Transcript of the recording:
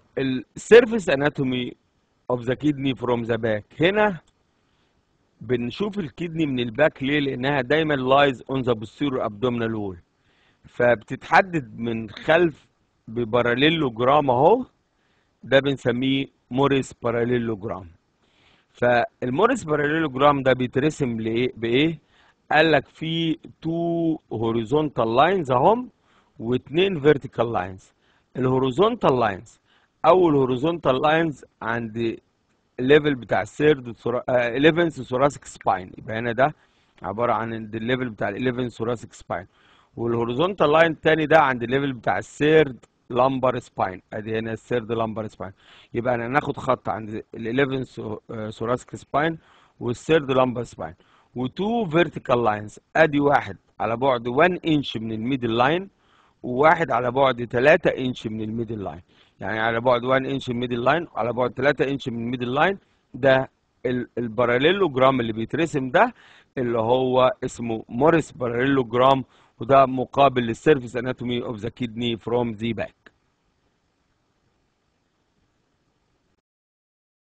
السيرفيس اناتومي اوف ذا كيدني فروم ذا باك هنا بنشوف الكدني من الباك ليه لانها دايما لايز اون ذا posterior abdominal وول فبتتحدد من خلف بباراليلوجرام اهو ده بنسميه موريس باراليلوجرام فالموريس باراليلوجرام ده بيترسم لايه بايه قال لك في تو هوريزونتال لاينز اهم واثنين فيرتيكال لاينز الهوريزونتال لاينز اول هوريزونتال لاينز عند الليفل بتاع السيرد 11 ثوراسيك سباين يبقى هنا ده عباره عن الليفل بتاع ال 11 ثوراسيك سباين والهوريزونتال لاين الثاني ده عند الليفل بتاع السيرد لامبر سباين ادي هنا السيرد لامبر سباين يبقى انا هناخد خط عند ال 11 ثوراسيك سباين والسيرد لامبر سباين وتو فيرتيكال لاينز ادي واحد على بعد 1 انش من الميدل لاين وواحد على بعد 3 انش من الميدل لاين يعني على بعد 1 انش من الميدل لاين وعلى بعد 3 انش من الميدل لاين ده الباراليلوجرام اللي بيترسم ده اللي هو اسمه موريس باراليلوجرام وده مقابل للسيرفيس اناتومي اوف ذا كيدني فروم ذا باك